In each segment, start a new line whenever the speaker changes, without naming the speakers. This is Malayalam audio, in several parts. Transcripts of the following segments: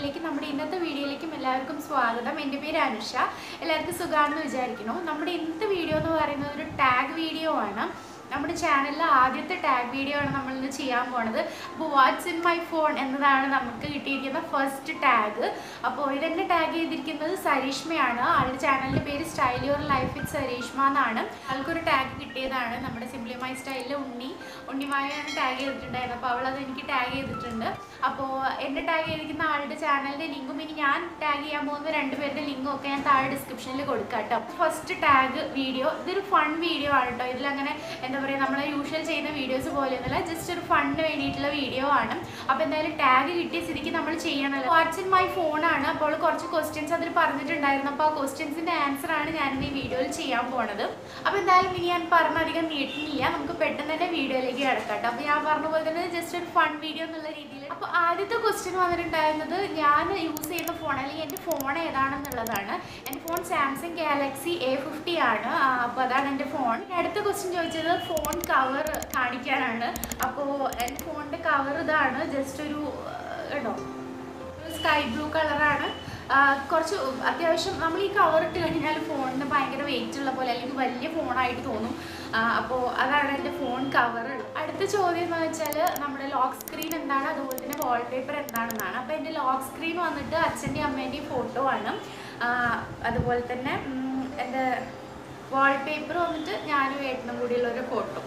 വീഡിയോയിലേക്ക് നമ്മുടെ ഇന്നത്തെ വീഡിയോയിലേക്കും എല്ലാവർക്കും സ്വാഗതം എൻ്റെ പേര് അനുഷ എല്ലാവർക്കും സുഖമാണെന്ന് വിചാരിക്കുന്നു നമ്മുടെ ഇന്നത്തെ വീഡിയോ എന്ന് പറയുന്നത് ഒരു ടാഗ് വീഡിയോ ആണ് നമ്മുടെ ചാനലിലെ ആദ്യത്തെ ടാഗ് വീഡിയോ ആണ് നമ്മൾ ഇന്ന് ചെയ്യാൻ പോണത് അപ്പോൾ വാട്ട്സ് ഇൻ മൈ ഫോൺ എന്നതാണ് നമുക്ക് കിട്ടിയിരിക്കുന്ന ഫസ്റ്റ് ടാഗ് അപ്പോൾ ഇതെന്നെ ടാഗ് ചെയ്തിരിക്കുന്നത് സരീഷ്മയാണ് ആളുടെ ചാനലിൻ്റെ പേര് style your life with Sarishma എന്നാണ് ആൾക്കൊരു ടാഗ് കിട്ടിയതാണ് നമ്മുടെ സിംപ്ലി മൈ സ്റ്റൈലിലെ ഉണ്ണി ഉണ്ണിമായാണ് ടാഗ് ചെയ്തിട്ടുണ്ടായിരുന്നത് അപ്പോൾ അവളത് എനിക്ക് ടാഗ് ചെയ്തിട്ടുണ്ട് അപ്പോൾ എന്നെ ടാഗ് ചെയ്തിരിക്കുന്ന ആളുടെ ചാനലിൻ്റെ ലിങ്കും ഇനി ഞാൻ ടാഗ് ചെയ്യാൻ പോകുന്ന രണ്ടുപേരുടെ ലിങ്കും ഒക്കെ ഞാൻ താഴെ ഡിസ്ക്രിപ്ഷനിൽ കൊടുക്കാം കേട്ടോ ഫസ്റ്റ് ടാഗ് വീഡിയോ ഇതൊരു ഫൺ വീഡിയോ ആണ് കേട്ടോ ഇതിലങ്ങനെ എന്താ പറയുക നമ്മൾ യൂഷ്വൽ ചെയ്യുന്ന വീഡിയോസ് പോലെയൊന്നുമല്ല ജസ്റ്റ് ഒരു ഫണ്ണിന് വേണ്ടിയിട്ടുള്ള വീഡിയോ ആണ് അപ്പോൾ എന്തായാലും ടാഗ് കിട്ടിയ സ്ഥിതിക്ക് നമ്മൾ ചെയ്യണമല്ലോ വാട്സ് ഇൻ മൈ ഫോണാണ് അപ്പോൾ കുറച്ച് ക്വസ്റ്റ്യൻസ് അതിൽ പറഞ്ഞിട്ടുണ്ടായിരുന്നു അപ്പോൾ ആ ക്വസ്റ്റ്യൻസിൻ്റെ ആൻസർ ആണ് ഞാൻ ഈ വീഡിയോയിൽ ചെയ്യാൻ പോണത് അപ്പോൾ എന്തായാലും ഇനി ഞാൻ പറഞ്ഞധികം നീട്ടുന്നില്ല നമുക്ക് പെട്ടെന്ന് തന്നെ വീഡിയോയിലേക്ക് കിടക്കാം കേട്ടോ അപ്പോൾ ഞാൻ പറഞ്ഞ പോലെ തന്നെ ജസ്റ്റ് ഒരു ഫൺ വീഡിയോ എന്നുള്ള രീതിയിൽ അപ്പോൾ ആദ്യത്തെ ക്വസ്റ്റ്യൻ വന്നിട്ടുണ്ടായിരുന്നത് ഞാൻ യൂസ് ചെയ്യുന്ന ഫോൺ അല്ലെങ്കിൽ എൻ്റെ ഫോൺ ഏതാണെന്നുള്ളതാണ് എൻ്റെ phone Samsung Galaxy A fifty ആണ് അപ്പോൾ അതാണ് എൻ്റെ ഫോൺ അടുത്ത ക്വസ്റ്റ്യൻ ചോദിച്ചത് ഫോൺ കവർ കാണിക്കാനാണ് അപ്പോൾ എൻ്റെ ഫോണിൻ്റെ കവർ ഇതാണ് ജസ്റ്റ് ഒരു കേട്ടോ സ്കൈ ബ്ലൂ കളറാണ് കുറച്ച് അത്യാവശ്യം നമ്മൾ ഈ കവർ ഇട്ട് കഴിഞ്ഞാൽ ഫോണിന് ഭയങ്കര വെയിറ്റ് ഉള്ള പോലെ അല്ലെങ്കിൽ വലിയ ഫോണായിട്ട് തോന്നും അപ്പോൾ അതാണ് എൻ്റെ ഫോൺ കവർ അടുത്ത ചോദ്യം എന്ന് വെച്ചാൽ നമ്മുടെ ലോക്ക് സ്ക്രീൻ എന്താണ് അതുപോലെ തന്നെ വാൾപേപ്പർ എന്താണെന്നാണ് അപ്പോൾ എൻ്റെ ലോക്ക് സ്ക്രീൻ വന്നിട്ട് അച്ഛൻ്റെയും അമ്മേൻ്റെയും ഫോട്ടോ ആണ് ആ, അതുപോലെ തന്നെ ഉം, എൻ്റെ വാൾപേപ്പർ വന്നിട്ട് ഞാനും ഏട്ടനും കൂടിയുള്ള ഒരു ഫോട്ടോ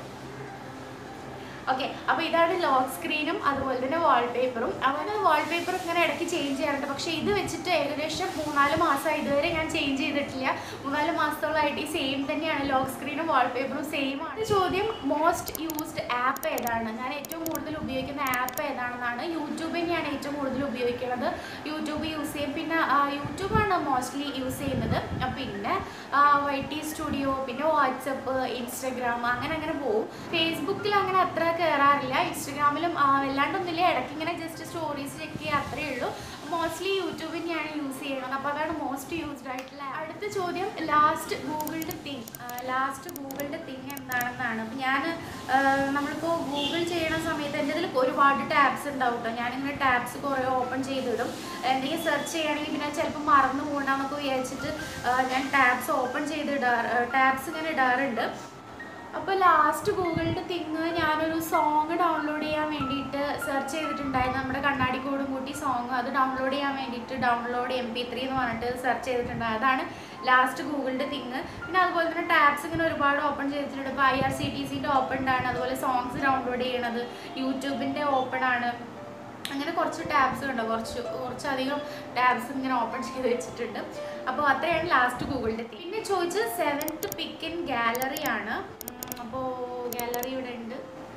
ഓക്കെ അപ്പോൾ ഇതാണ് ലോക്ക് സ്ക്രീനും അതുപോലെ തന്നെ വാൾപേപ്പറും അവന് വാൾപേപ്പർ ഇങ്ങനെ ഇടയ്ക്ക് ചേഞ്ച് ചെയ്യാറുണ്ട് പക്ഷേ ഇത് വെച്ചിട്ട് ഏകദേശം മൂന്നാല് മാസം ഇതുവരെ ഞാൻ ചേഞ്ച് ചെയ്തിട്ടില്ല മൂന്നാല് മാസത്തോളമായിട്ട് ഈ സെയിം തന്നെയാണ് ലോക്ക് സ്ക്രീനും വാൾപേപ്പറും സെയിം ആണ് ഇത് ചോദ്യം മോസ്റ്റ് യൂസ്ഡ് ആപ്പ് ഏതാണ് ഞാൻ ഏറ്റവും കൂടുതൽ ഉപയോഗിക്കുന്ന ആപ്പ് ഏതാണെന്നാണ് യൂട്യൂബ് തന്നെയാണ് ഏറ്റവും കൂടുതൽ ഉപയോഗിക്കുന്നത് യൂട്യൂബ് യൂസ് ചെയ്യും പിന്നെ ആ, യൂട്യൂബാണ് മോസ്റ്റ്ലി യൂസ് ചെയ്യുന്നത് ആ, പിന്നെ വൈ ടി സ്റ്റുഡിയോ പിന്നെ വാട്സപ്പ് ഇൻസ്റ്റഗ്രാം അങ്ങനെ അങ്ങനെ പോകും ഫേസ്ബുക്കിൽ അങ്ങനെ അത്ര കയറാറില്ല ഇൻസ്റ്റഗ്രാമിലും ആ, വല്ലാണ്ടൊന്നുമില്ല ഇടയ്ക്ക് ഇങ്ങനെ ജസ്റ്റ് സ്റ്റോറീസ് ചെക്ക് ചെയ്യുക അത്രയേ ഉള്ളൂ മോസ്റ്റ്ലി യൂട്യൂബ് തന്നെയാണ് യൂസ് ചെയ്യുന്നത് അപ്പോൾ അതാണ് മോസ്റ്റ് യൂസ്ഡ് ആയിട്ടുള്ള അടുത്ത ചോദ്യം ലാസ്റ്റ് ഗൂഗിളിൻ്റെ തിങ് ലാസ്റ്റ് ഗൂഗിളിൻ്റെ തിങ് എന്താണെന്നാണ് അപ്പോൾ ഞാൻ നമ്മളിപ്പോൾ ഗൂഗിൾ ചെയ്യണ സമയത്ത് എൻ്റെ ഇതിൽ ഒരുപാട് ടാബ്സ് ഉണ്ടാവും കേട്ടോ ഞാനിങ്ങനെ ടാബ്സ് കുറേ ഓപ്പൺ ചെയ്തിടും എന്തെങ്കിലും സെർച്ച് ചെയ്യുകയാണെങ്കിൽ പിന്നെ ചിലപ്പോൾ മറന്നു പോകണമെന്നൊക്കെ വിചാരിച്ചിട്ട് ആ, ഞാൻ ടാബ്സ് ഓപ്പൺ ചെയ്ത് ഇടാറ് ടാബ്സ് ഇങ്ങനെ ഇടാറുണ്ട് അപ്പോൾ ലാസ്റ്റ് ഗൂഗിളിൻ്റെ തിങ് ഞാനൊരു സോങ് ഡൗൺലോഡ് ചെയ്യാൻ വേണ്ടിയിട്ട് സെർച്ച് ചെയ്തിട്ടുണ്ടായിരുന്നു നമ്മുടെ കണ്ണാടിക്കോടും കൂട്ടി സോങ് അത് ഡൗൺലോഡ് ചെയ്യാൻ വേണ്ടിയിട്ട് ഡൗൺലോഡ് എം പി ത്രീ എന്ന് പറഞ്ഞിട്ട് സെർച്ച് ചെയ്തിട്ടുണ്ടായി അതാണ് ലാസ്റ്റ് ഗൂഗിളിൻ്റെ തിങ് പിന്നെ അതുപോലെ തന്നെ ടാബ്സ് ഇങ്ങനെ ഒരുപാട് ഓപ്പൺ ചെയ്തിട്ടുണ്ട് ഇപ്പോൾ ഐ ആർ സി ടി സിൻ്റെ ഓപ്പൺ ആണ് അതുപോലെ സോങ്സ് ഡൗൺലോഡ് ചെയ്യണത് യൂട്യൂബിൻ്റെ ഓപ്പൺ ആണ് അങ്ങനെ കുറച്ച് ടാബ്സ് ഉണ്ട് കുറച്ച് കുറച്ചധികം ടാബ്സ് ഇങ്ങനെ ഓപ്പൺ ചെയ്ത് വെച്ചിട്ടുണ്ട് അപ്പോൾ അത്രയാണ് ലാസ്റ്റ് ഗൂഗിളിൻ്റെ പിന്നെ ചോദിച്ചത് സെവൻത്ത് പിക്ക് ഇൻ ഗാലറി ആണ് അപ്പോൾ ഗാലറി ഇവിടെ ഉണ്ട്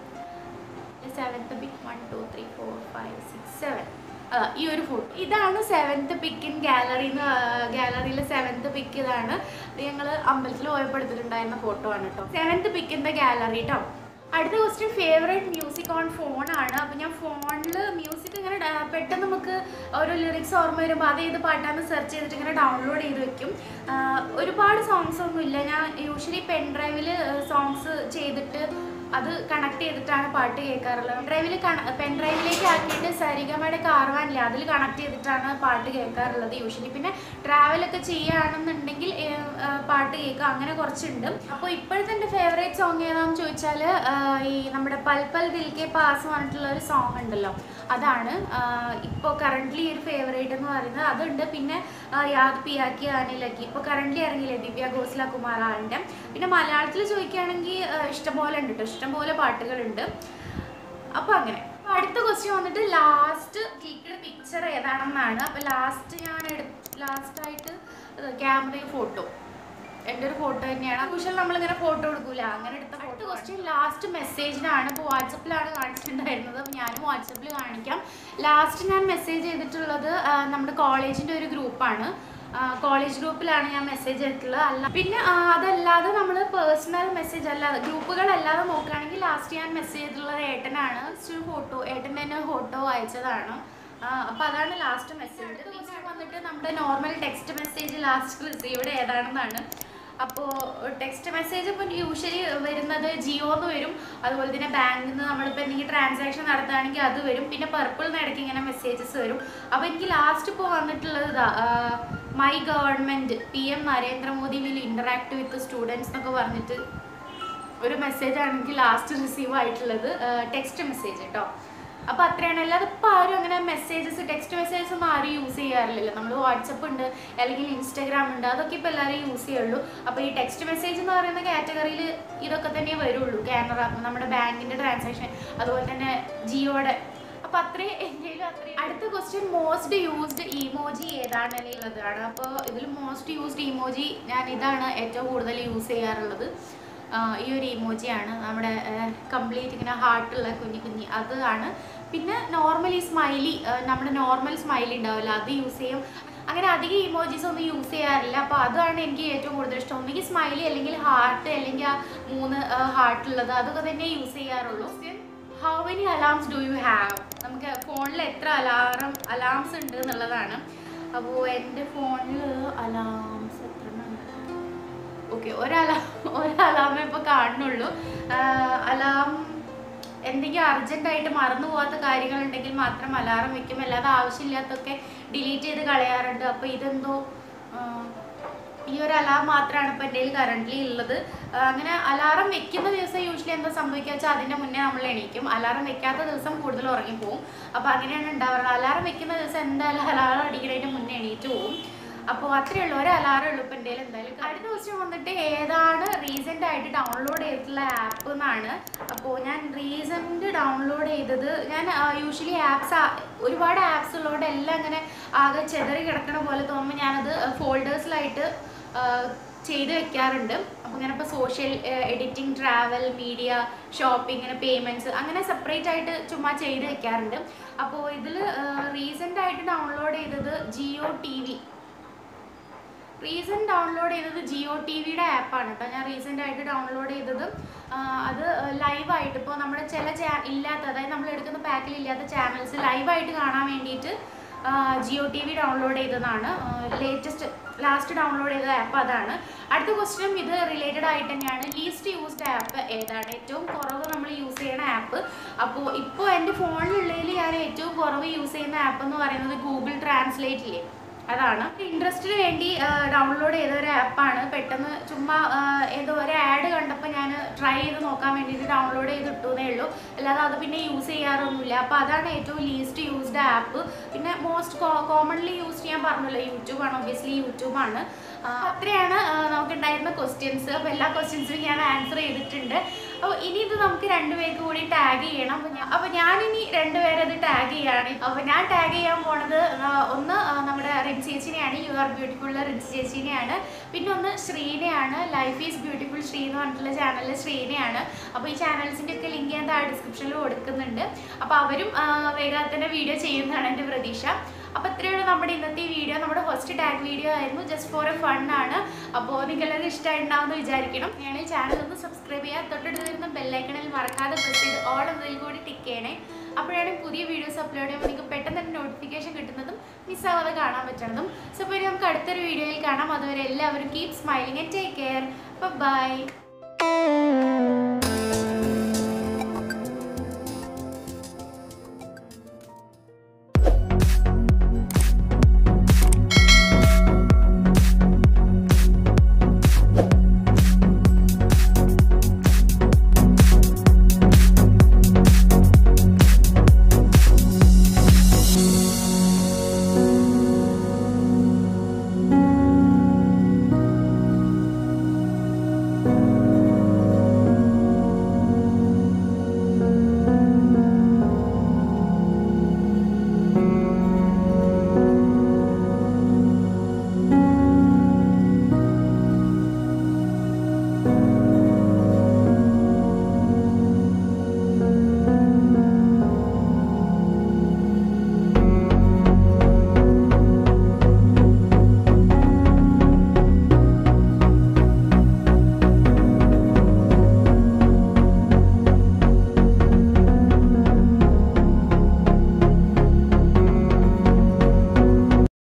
seventh pic one two three four five six seven ഈ ഒരു ഫോട്ടോ ഇതാണ് സെവൻത്ത് പിക്ക് ഇൻ ഗാലറി ഗാലറിയിലെ സെവൻത്ത് പിക്ക് ഇതാണ് ഇത് ഞങ്ങൾ അമ്പലത്തിൽ പോയപ്പോൾ എടുത്തിട്ടുണ്ടായിരുന്ന ഫോട്ടോ ആണ് കേട്ടോ seventh pic in the gallery കേട്ടോ അടുത്ത ക്വസ്റ്റ്യൻ ഫേവറേറ്റ് മ്യൂസിക് ഓൺ ഫോണാണ് അപ്പോൾ ഞാൻ ഫോണിൽ മ്യൂസിക് ഇങ്ങനെ ഡ- പെട്ടെന്ന് നമുക്ക് ഓരോ ലിറിക്സ് ഓർമ്മ വരുമ്പോൾ അത് ഏത് പാട്ടാന്ന് സെർച്ച് ചെയ്തിട്ട് ഇങ്ങനെ ഡൗൺലോഡ് ചെയ്ത് വെക്കും ആ, ഒരുപാട് സോങ്സ് ഒന്നും ഇല്ല ഞാൻ യൂഷ്വലി പെൻ ഡ്രൈവിൽ സോങ്സ് ചെയ്തിട്ട് അത് കണക്ട് ചെയ്തിട്ടാണ് പാട്ട് കേൾക്കാറുള്ളത് ഡ്രൈവിൽ പെൻ ഡ്രൈവിലേക്ക് ആക്കിയിട്ട് സരിഗമയുടെ കാർവാനില്ല അതിൽ കണക്ട് ചെയ്തിട്ടാണ് പാട്ട് കേൾക്കാറുള്ളത് യൂഷ്വലി പിന്നെ ട്രാവലൊക്കെ ചെയ്യുകയാണെന്നുണ്ടെങ്കിൽ ഏഹ്, ആ, പാട്ട് കേൾക്കുക അങ്ങനെ കുറച്ചുണ്ട് അപ്പോൾ ഇപ്പോഴത്തെ എൻ്റെ ഫേവറേറ്റ് സോങ് ഏതാണെന്ന് ചോദിച്ചാൽ ഈ നമ്മുടെ പൽ പൽ ദിൽ കെ പാസ് പറഞ്ഞിട്ടുള്ള ഒരു സോങ് ഉണ്ടല്ലോ അതാണ് ഇപ്പോൾ കറൻ്റ്ലി ഒരു ഫേവറേറ്റ് എന്ന് പറയുന്നത് അതുണ്ട് പിന്നെ ആ, യാദ് പിയാക്കി ആനിലക്കി ഇപ്പോൾ കറൻ്റ്ലി ഇറങ്ങിയില്ലേ ദിവ്യ ഘോസ്ല കുമാർ ആളിൻ്റെ പിന്നെ മലയാളത്തിൽ ചോദിക്കുകയാണെങ്കിൽ ആ, ഇഷ്ടംപോലെ ഉണ്ട് കേട്ടോ ഇഷ്ടംപോലെ പാട്ടുകളുണ്ട് അപ്പോൾ അങ്ങനെ അപ്പോൾ അടുത്ത ക്വസ്റ്റ്യൻ വന്നിട്ട് ലാസ്റ്റ് ക്ലിക്കഡ് പിക്ചർ ഏതാണെന്നാണ് അപ്പോൾ ലാസ്റ്റ് ഞാൻ എടു ലാസ്റ്റായിട്ട് ക്യാമറയിൽ ഫോട്ടോ എൻ്റെ ഒരു ഫോട്ടോ തന്നെയാണ് യൂഷ്വൽ നമ്മളിങ്ങനെ ഫോട്ടോ എടുക്കൂല അങ്ങനെ എടുത്ത ഫോട്ടോ ക്വസ്റ്റ്യൻ ലാസ്റ്റ് മെസ്സേജിനാണ് ഇപ്പോൾ വാട്സപ്പിലാണ് കാണിച്ചിട്ടുണ്ടായിരുന്നത് അപ്പോൾ ഞാനും വാട്സപ്പിൽ കാണിക്കാം ലാസ്റ്റ് ഞാൻ മെസ്സേജ് ചെയ്തിട്ടുള്ളത് ആ, നമ്മുടെ കോളേജിൻ്റെ ഒരു ഗ്രൂപ്പാണ് കോളേജ് ഗ്രൂപ്പിലാണ് ഞാൻ മെസ്സേജ് ചെയ്തിട്ടുള്ളത് അല്ല പിന്നെ ആ, അതല്ലാതെ നമ്മൾ പേഴ്സണൽ മെസ്സേജ് അല്ലാതെ ഗ്രൂപ്പുകളല്ലാതെ നോക്കുകയാണെങ്കിൽ ലാസ്റ്റ് ഞാൻ മെസ്സേജ് ചെയ്തിട്ടുള്ളത് ഏട്ടനാണ് ഒരു ഫോട്ടോ ഏട്ടൻ്റെ തന്നെ ഫോട്ടോ അയച്ചതാണ് അപ്പോൾ അതാണ് ലാസ്റ്റ് മെസ്സേജ് വന്നിട്ട് നമ്മുടെ normal text message last received ഏതാണെന്നാണ് അപ്പോൾ ടെക്സ്റ്റ് മെസ്സേജ് ഇപ്പം യൂഷ്വലി വരുന്നത് ജിയോ എന്ന് വരും അതുപോലെ തന്നെ ബാങ്കിൽ നിന്ന് നമ്മളിപ്പോൾ എന്തെങ്കിലും ട്രാൻസാക്ഷൻ നടത്തുകയാണെങ്കിൽ അത് വരും പിന്നെ പർപ്പിൾ നിന്ന് ഇടയ്ക്ക് ഇങ്ങനെ മെസ്സേജസ് വരും അപ്പോൾ എനിക്ക് ലാസ്റ്റ് ഇപ്പോൾ വന്നിട്ടുള്ളത് ഇതാ my government P M Narendra Modi will interact with students എന്നൊക്കെ പറഞ്ഞിട്ട് ഒരു മെസ്സേജ് ആണ് എനിക്ക് ലാസ്റ്റ് റിസീവ് ആയിട്ടുള്ളത് ടെക്സ്റ്റ് മെസ്സേജ് കേട്ടോ അപ്പോൾ അത്രയാണ് അല്ലാതെ ഇപ്പോൾ ആരും അങ്ങനെ മെസ്സേജസ് ടെക്സ്റ്റ് മെസ്സേജസ് ഒന്നും ആരും യൂസ് ചെയ്യാറില്ലല്ലോ നമ്മൾ വാട്സപ്പ് ഉണ്ട് അല്ലെങ്കിൽ ഇൻസ്റ്റാഗ്രാം ഉണ്ട് അതൊക്കെ ഇപ്പോൾ എല്ലാവരും യൂസ് ചെയ്യുള്ളൂ അപ്പോൾ ഈ ടെക്സ്റ്റ് മെസ്സേജ് എന്ന് പറയുന്ന കാറ്റഗറിയിൽ ഇതൊക്കെ തന്നെ വരുള്ളൂ കാനറ നമ്മുടെ ബാങ്കിൻ്റെ ട്രാൻസാക്ഷൻ അതുപോലെ തന്നെ ജിയോയുടെ അപ്പോൾ അത്രയും എന്തെങ്കിലും അത്രയും അടുത്ത ക്വസ്റ്റ്യൻ മോസ്റ്റ് യൂസ്ഡ് ഇമോജി ഏതാണ് എന്നുള്ളതാണ് അപ്പോൾ ഇതിൽ മോസ്റ്റ് യൂസ്ഡ് ഇമോജി ഞാൻ ഇതാണ് ഏറ്റവും കൂടുതൽ യൂസ് ചെയ്യാറുള്ളത് ആ, ഈ ഒരു ഇമോജിയാണ് നമ്മുടെ കംപ്ലീറ്റ് ഇങ്ങനെ ഹാർട്ടുള്ള കുഞ്ഞി കുഞ്ഞി അത് ആണ് പിന്നെ നോർമലി സ്മൈലി നമ്മുടെ നോർമൽ സ്മൈലി ഉണ്ടാവില്ല അത് യൂസ് ചെയ്യും അങ്ങനെ അധികം ഇമോജീസ് ഒന്നും യൂസ് ചെയ്യാറില്ല അപ്പോൾ അതാണ് എനിക്ക് ഏറ്റവും കൂടുതൽ ഇഷ്ടം ഒന്നുകിൽ സ്മൈലി അല്ലെങ്കിൽ ഹാർട്ട് അല്ലെങ്കിൽ ആ മൂന്ന് ഹാർട്ട് ഉള്ളത് അതൊക്കെ തന്നെ യൂസ് ചെയ്യാറുള്ളൂ how many alarms do you have നമുക്ക് ഫോണിൽ എത്ര അലാറം അലാംസ് ഉണ്ട് എന്നുള്ളതാണ് അപ്പോൾ എൻ്റെ ഫോണിൽ അലാംസ് എത്ര ഉണ്ട് ഓക്കെ ഒരലാം ഒരലാമേ ഇപ്പോൾ കാണുന്നുള്ളൂ അലാം എന്തെങ്കിലും അർജൻറ്റായിട്ട് മറന്നു പോകാത്ത കാര്യങ്ങളുണ്ടെങ്കിൽ മാത്രം അലാറം വെക്കും അല്ലാതെ ആവശ്യമില്ലാത്തൊക്കെ ഡിലീറ്റ് ചെയ്ത് കളയാറുണ്ട് അപ്പോൾ ഇതെന്തോ ആ, ഈ ഒരു അലാം മാത്രമാണ് ഇപ്പോൾ എൻ്റെ കയ്യിൽ കറൻ്റ്ലി ഉള്ളത് ആ, അങ്ങനെ അലാറം വെക്കുന്ന ദിവസം യൂഷ്വലി എന്താ സംഭവിക്കുക വെച്ചാൽ അതിൻ്റെ മുന്നേ നമ്മൾ എണീക്കും അലാറം വെക്കാത്ത ദിവസം കൂടുതൽ ഉറങ്ങിപ്പോവും അപ്പോൾ അങ്ങനെയാണ് ഉണ്ടാവാറുള്ളത് അലാറം വെക്കുന്ന ദിവസം എന്തായാലും അലാറം അടിക്കുന്നതിന് മുന്നേ എണീറ്റ് പോവും അപ്പോൾ അത്രയേ ഉള്ളൂ ഒരു അലാറം ഉള്ളൂ ഇപ്പം എൻ്റെ എന്തായാലും അടുത്ത ക്വസ്റ്റ്യൻ വന്നിട്ട് ഏതാണ് റീസെൻ്റ് ആയിട്ട് ഡൗൺലോഡ് ചെയ്തിട്ടുള്ള ആപ്പ് എന്നാണ് അപ്പോൾ ഞാൻ റീസെൻ്റ് ഡൗൺലോഡ് ചെയ്തത് ഞാൻ യൂഷ്വലി ആപ്സ് ഒരുപാട് ആപ്സ് ഉള്ളതുകൊണ്ട് എല്ലാം ഇങ്ങനെ ആകെ ചെതറി കിടക്കണ പോലെ തോന്നുമ്പോൾ ഞാനത് ഫോൾഡേഴ്സിലായിട്ട് ചെയ്ത് വെക്കാറുണ്ട് അപ്പോൾ ഇങ്ങനെ ഇപ്പോൾ social editing travel media shopping ഇങ്ങനെ പേയ്മെൻറ്റ്സ് അങ്ങനെ സെപ്പറേറ്റ് ആയിട്ട് ചുമ്മാ ചെയ്ത് വെക്കാറുണ്ട് അപ്പോൾ ഇതിൽ റീസെൻ്റ് ആയിട്ട് ഡൗൺലോഡ് ചെയ്തത് Jio T V recent download ചെയ്തത് ജിയോ ടി വിയുടെ ആപ്പാണ് കേട്ടോ ഞാൻ റീസെൻ്റ് ആയിട്ട് ഡൗൺലോഡ് ചെയ്തത് ആ, അത് ലൈവായിട്ട് ഇപ്പോൾ നമ്മുടെ ചില ചാ ഇല്ലാത്ത അതായത് നമ്മൾ എടുക്കുന്ന പാക്കിൽ ഇല്ലാത്ത ചാനൽസ് ലൈവായിട്ട് കാണാൻ വേണ്ടിയിട്ട് ജിയോ ടി വി ഡൗൺലോഡ് ചെയ്തതാണ് ലേറ്റസ്റ്റ് ലാസ്റ്റ് ഡൗൺലോഡ് ചെയ്ത ആപ്പ് അതാണ് അടുത്ത ക്വസ്റ്റ്യൻ ഇത് റിലേറ്റഡ് ആയിട്ട് തന്നെയാണ് ലീസ്റ്റ് യൂസ്ഡ് ആപ്പ് ഏതാണ് ഏറ്റവും കുറവ് നമ്മൾ യൂസ് ചെയ്യുന്ന ആപ്പ് അപ്പോൾ ഇപ്പോൾ എൻ്റെ ഫോണിലുള്ളതിൽ ഞാൻ ഏറ്റവും കുറവ് യൂസ് ചെയ്യുന്ന ആപ്പ് എന്ന് പറയുന്നത് ഗൂഗിൾ ട്രാൻസ്ലേറ്റ് ഇല്ലേ അതാണ് ഇൻട്രസ്റ്റിന് വേണ്ടി ഡൗൺലോഡ് ചെയ്ത ഒരു ആപ്പാണ് പെട്ടെന്ന് ചുമ്മാ ആ, ഏതോ ഒരു ആഡ് കണ്ടപ്പോൾ ഞാൻ ട്രൈ ചെയ്ത് നോക്കാൻ വേണ്ടിയിട്ട് ഡൗൺലോഡ് ചെയ്ത് ഇട്ടുന്നേ ഉള്ളൂ അല്ലാതെ അത് പിന്നെ യൂസ് ചെയ്യാറൊന്നുമില്ല അപ്പോൾ അതാണ് ഏറ്റവും ലീസ്റ്റ് യൂസ്ഡ് ആപ്പ് പിന്നെ മോസ്റ്റ് കോമൺലി യൂസ് ചെയ്യാൻ പറഞ്ഞല്ലോ യൂട്യൂബാണ് ഒബ്വിയസ്ലി യൂട്യൂബാണ് അത്രയാണ് ആ, നമുക്കുണ്ടായിരുന്ന ക്വസ്റ്റ്യൻസ് അപ്പോൾ എല്ലാ ക്വസ്റ്റ്യൻസിനും ഞാൻ ആൻസർ ചെയ്തിട്ടുണ്ട് അപ്പോൾ ഇനി ഇത് നമുക്ക് രണ്ടുപേർക്ക് കൂടി ടാഗ് ചെയ്യണം അപ്പോൾ ഞാൻ അപ്പോൾ ഞാനിനി രണ്ടുപേരെ അത് ടാഗ് ചെയ്യാണ് അപ്പോൾ ഞാൻ ടാഗ് ചെയ്യാൻ പോണത് ആ, ഒന്ന് ആ, നമ്മുടെ റിൻസ് ചേച്ചിനെയാണ് യു ആർ ബ്യൂട്ടിഫുൾ റിൻസ് ചേച്ചിനെയാണ് പിന്നെ ഒന്ന് ശ്രീനെയാണ് ലൈഫ് ഈസ് ബ്യൂട്ടിഫുൾ ശ്രീ എന്ന് പറഞ്ഞിട്ടുള്ള ചാനലിൽ ശ്രീനെയാണ് അപ്പോൾ ഈ ചാനൽസിൻ്റെ ഒക്കെ ലിങ്ക് ഞാൻ താഴെ ഡിസ്ക്രിപ്ഷനിൽ കൊടുക്കുന്നുണ്ട് അപ്പോൾ അവരും ആ, വേഗം തന്നെ വീഡിയോ ചെയ്യുന്നതാണ് എൻ്റെ പ്രതീക്ഷ അപ്പോൾ ഇത്രയുള്ള നമ്മുടെ ഇന്നത്തെ വീഡിയോ നമ്മുടെ ഫസ്റ്റ് ടാഗ് വീഡിയോ ആയിരുന്നു ജസ്റ്റ് ഫോർ എ ഫൺ ആണ് അപ്പോൾ നിങ്ങളത് ഇഷ്ടമായിട്ടുണ്ടാവുമെന്ന് വിചാരിക്കണം ഞാൻ ഈ ചാനൽ ഒന്ന് സബ്സ്ക്രൈബ് ചെയ്യുക തൊട്ടടുത്ത് വരുന്ന ബെല്ലൈക്കണിൽ മറക്കാതെ പ്രസ് ചെയ്ത് ഓൾ എന്നതിൽ കൂടി ടിക്ക് ചെയ്യണേ അപ്പോഴാണ് പുതിയ വീഡിയോസ് അപ്ലോഡ് ചെയ്യുമ്പോൾ നിങ്ങൾക്ക് പെട്ടെന്ന് തന്നെ നോട്ടിഫിക്കേഷൻ കിട്ടുന്നതും മിസ്സാവാതെ കാണാൻ പറ്റണതും സോ അപ്പോൾ ഇനി നമുക്ക് അടുത്തൊരു വീഡിയോയിൽ കാണാം അതുവരെ എല്ലാവരും keep smiling and take care by